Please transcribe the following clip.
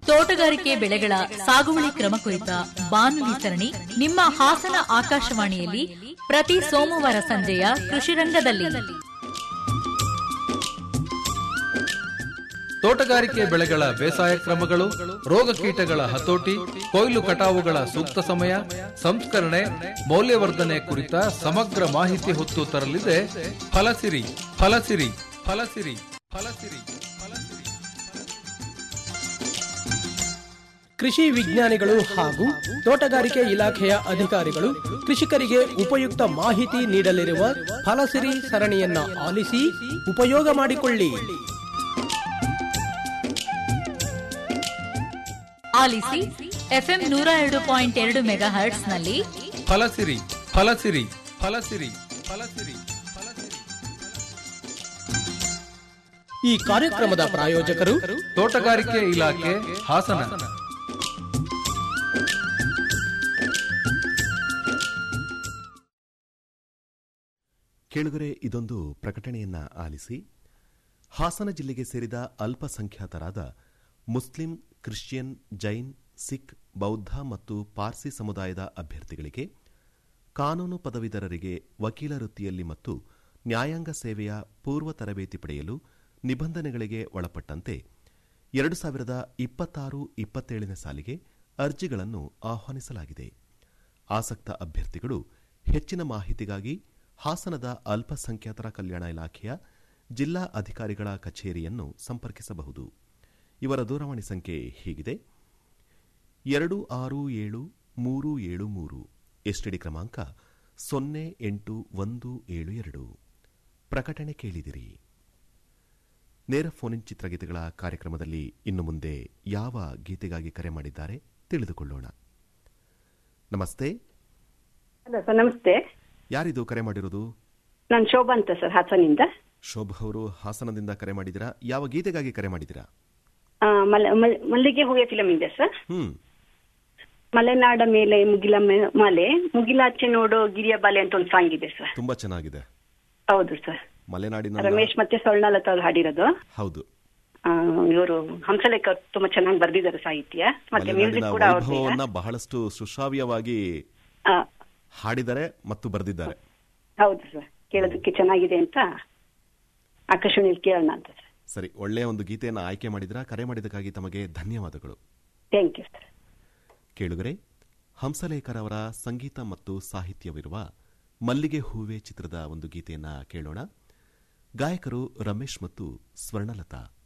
ತೋಟಗಾರಿಕೆ ಬೆಳೆಗಳ ಸಾಗುವಳಿ ಕ್ರಮ ಕುರಿತ ಬಾನುಲಿ ಸರಣಿ ನಿಮ್ಮ ಹಾಸನ ಆಕಾಶವಾಣಿಯಲ್ಲಿ ಪ್ರತಿ ಸೋಮವಾರ ಸಂಜೆಯ ಕೃಷಿ ರಂಗದಲ್ಲಿ ತೋಟಗಾರಿಕೆ ಬೆಳೆಗಳ ಬೇಸಾಯ ಕ್ರಮಗಳು ರೋಗ ಕೀಟಗಳ ಹತೋಟಿ ಕೊಯ್ಲು ಕಟಾವುಗಳ ಸೂಕ್ತ ಸಮಯ ಸಂಸ್ಕರಣೆ ಮೌಲ್ಯವರ್ಧನೆ ಕುರಿತ ಸಮಗ್ರ ಮಾಹಿತಿ ಹೊತ್ತು ತರಲಿದೆ ಫಲಸಿರಿ ಫಲಸಿರಿ ಫಲಸಿರಿ ಫಲಸಿರಿ ಫಲಸಿರಿ ಕೃಷಿ ವಿಜ್ಞಾನಿಗಳು ಹಾಗೂ ತೋಟಗಾರಿಕೆ ಇಲಾಖೆಯ ಅಧಿಕಾರಿಗಳು ಕೃಷಿಕರಿಗೆ ಉಪಯುಕ್ತ ಮಾಹಿತಿ ನೀಡಲಿರುವ ಫಲಸಿರಿ ಸರಣಿಯನ್ನ ಆಲಿಸಿ ಉಪಯೋಗ ಮಾಡಿಕೊಳ್ಳಿ ಆಲಿಸಿ ಎಫ್ಎಂ ನೂರ ಎರಡು ಪಾಯಿಂಟ್ ಎರಡು ಮೆಗಾ ಹರ್ಟ್ಸ್ನಲ್ಲಿ ಫಲಸಿರಿ ಫಲಸಿರಿ ಫಲಸಿರಿ ಫಲಸಿರಿ ಫಲಸಿರಿ ಈ ಕಾರ್ಯಕ್ರಮದ ಪ್ರಾಯೋಜಕರು ತೋಟಗಾರಿಕೆ ಇಲಾಖೆ ಹಾಸನ ಕೇಳುಗರೆ ಇದೊಂದು ಪ್ರಕಟಣೆಯನ್ನ ಆಲಿಸಿ ಹಾಸನ ಜಿಲ್ಲೆಗೆ ಸೇರಿದ ಅಲ್ಪಸಂಖ್ಯಾತರಾದ ಮುಸ್ಲಿಂ ಕ್ರಿಶ್ಚಿಯನ್ ಜೈನ್ ಸಿಖ್ ಬೌದ್ಧ ಮತ್ತು ಪಾರ್ಸಿ ಸಮುದಾಯದ ಅಭ್ಯರ್ಥಿಗಳಿಗೆ ಕಾನೂನು ಪದವೀಧರರಿಗೆ ವಕೀಲ ವೃತ್ತಿಯಲ್ಲಿ ಮತ್ತು ನ್ಯಾಯಾಂಗ ಸೇವೆಯ ಪೂರ್ವ ತರಬೇತಿ ಪಡೆಯಲು ನಿಬಂಧನೆಗಳಿಗೆ ಒಳಪಟ್ಟಂತೆ ಎರಡು ಸಾವಿರದ ಇಪ್ಪತ್ತಾರು ಇಪ್ಪತ್ತೇಳನೇ ಸಾಲಿಗೆ ಅರ್ಜಿಗಳನ್ನು ಆಹ್ವಾನಿಸಲಾಗಿದೆ ಆಸಕ್ತ ಅಭ್ಯರ್ಥಿಗಳು ಹೆಚ್ಚಿನ ಮಾಹಿತಿಗಾಗಿ ಹಾಸನದ ಅಲ್ಪಸಂಖ್ಯಾತರ ಕಲ್ಯಾಣ ಇಲಾಖೆಯ ಜಿಲ್ಲಾ ಅಧಿಕಾರಿಗಳ ಕಚೇರಿಯನ್ನು ಸಂಪರ್ಕಿಸಬಹುದು ಇವರ ದೂರವಾಣಿ ಸಂಖ್ಯೆ ಹೀಗಿದೆ ಎರಡು ಆರು ಏಳು ಮೂರು ಏಳು ಮೂರು ಎಸ್ಟಿಡಿ ಕ್ರಮಾಂಕ ಸೊನ್ನೆ ಎಂಟು ಒಂದು ಏಳು ಎರಡು ಪ್ರಕಟಣೆ ಕೇಳಿದಿರಿ ನೇರ ಫೋನಿನ್ ಚಿತ್ರಗೀತೆಗಳ ಕಾರ್ಯಕ್ರಮದಲ್ಲಿ ಇನ್ನು ಮುಂದೆ ಯಾವ ಗೀತೆಗಾಗಿ ಕರೆ ಮಾಡಿದ್ದಾರೆ ತಿಳಿದುಕೊಳ್ಳೋಣ ನಮಸ್ತೆ ಹಲೋ ಸರ್ ನಮಸ್ತೆ ಯಾರಿದು ಕರೆ ಮಾಡಿರೋದು ನಾನು ಶೋಭಾ ಅಂತ ಸರ್ ಹಾಸನಿಂದ ಶೋಭಾ ಅವರು ಹಾಸನದಿಂದ ಕರೆ ಮಾಡಿದಿರಾ ಯಾವ ಗೀತೆಗಾಗಿ ಕರೆ ಮಾಡಿದಿರಾ ಆ, ಮಲ- ಮಲ್- ಮಲ್ಲಿಗೆ ಹೂವೆ ಫಿಲಮ್ ಇದೆ ಸರ್ ಹ್ಮ್ ಮಲೆನಾಡ ಮೇಲೆ ಮುಗಿಲ ಮೆ- ಮಲೆ ಮುಗಿಲಾಚೆ ನೋಡೋ ಗಿರಿಯ ಬಾಲೆ ಅಂತ ಒಂದು ಸಾಂಗ್ ಇದೆ ಸರ್ ತುಂಬಾ ಚೆನ್ನಾಗಿದೆ ಹೌದು ಸರ್ ಮಲೆನಾಡಿನ ರಮೇಶ್ ಮತ್ತೆ ಸ್ವರ್ಣಲತಾ ಅವ್ರು ಹಾಡಿರೋದು ಹೌದು ಇವರು ಹಂಸಲೇಖ ಅವ್ರು ತುಂಬಾ ಚೆನ್ನಾಗಿ ಬರ್ದಿದ್ದಾರೆ ಸಾಹಿತ್ಯ ಮತ್ತೆ ಮಲೆನಾಡಿನ ಮ್ಯೂಸಿಕ್ ಕೂಡ ವೈಭವವನ್ನ ಅವ್ರದ್ದು ಬಹಳಷ್ಟು ಸುಶ್ರಾವ್ಯವಾಗಿ ಹಾಡಿದ್ದಾರೆ ಮತ್ತು ಬರೆದಿದ್ದಾರೆ ಹೌದು ಸರ್ ಕೇಳೋದಕ್ಕೆ ಚೆನ್ನಾಗಿದೆ ಅಂತ ಆಕಾಶವಾಣಿಯಲ್ಲಿ ಕೇಳೋಣ ಅಂತ ಸರ್ ಸರಿ ಒಳ್ಳೆಯ ಒಂದು ಗೀತೆಯನ್ನು ಆಯ್ಕೆ ಮಾಡಿದ್ರ ಕರೆ ಮಾಡಿದಕ್ಕಾಗಿ ತಮಗೆ ಧನ್ಯವಾದಗಳು ಥ್ಯಾಂಕ್ ಯು ಸರ್ ಕೇಳುಗರೆ ಹಂಸಲೇಖರವರ ಸಂಗೀತ ಮತ್ತು ಸಾಹಿತ್ಯವಿರುವ ಮಲ್ಲಿಗೆ ಹೂವೆ ಚಿತ್ರದ ಒಂದು ಗೀತೆಯನ್ನ ಕೇಳೋಣ ಗಾಯಕರು ರಮೇಶ್ ಮತ್ತು ಸ್ವರ್ಣಲತಾ